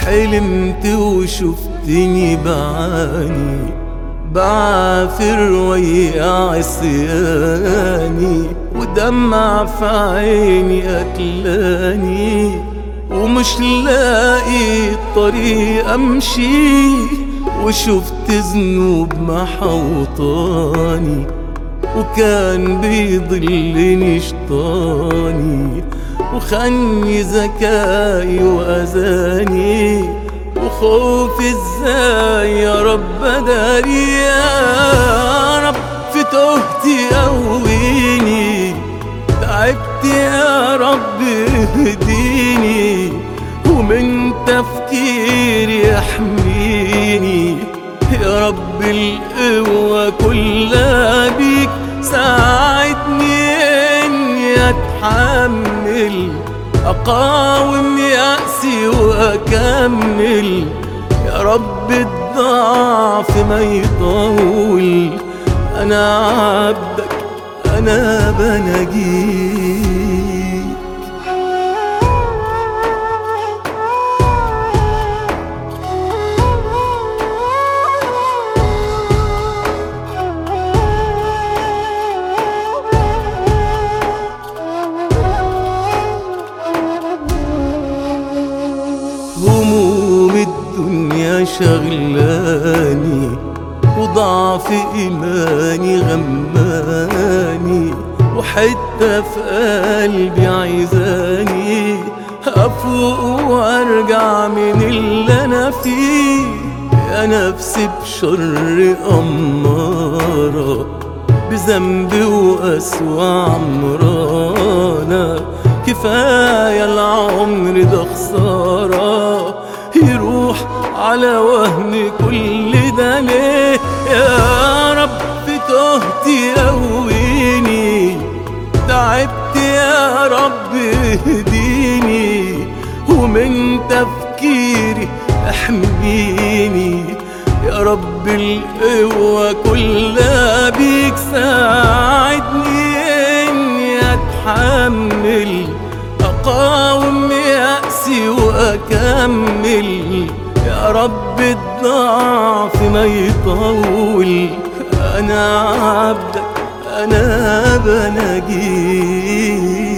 حلمت وشفتني بعاني بعافر ويا عصياني ودمع في عيني قتلاني ومش لاقي طريق امشي وشفت ذنوب محوطاني وكان بيضلني شطاني وخني ذكائي واذاني وخوفي ازاي يا رب داري يا رب في تهتي قويني تعبت يا رب اهديني ومن تفكيري احميني يا رب القوة كلها بيك ساعدني اني اتحمل اقاوم يأسي واكمل يا رب الضعف ما يطول انا عبدك انا بنجيك هموم الدنيا شغلاني وضعف إيماني غماني وحتة في قلبي عايزاني أفوق وأرجع من اللي أنا فيه يا نفسي بشر أمارة بذنبي وأسوأ عمرانة كفاية العمر ده خسارة يروح على وهن كل ده ليه يا رب في تهتي قويني تعبت يا رب اهديني ومن تفكيري احميني يا رب القوة كلها بيك ساعدني اني اتحمل اقاوم يأسي واكمل يا رب الضعف ما يطول انا عبدك انا بنجيك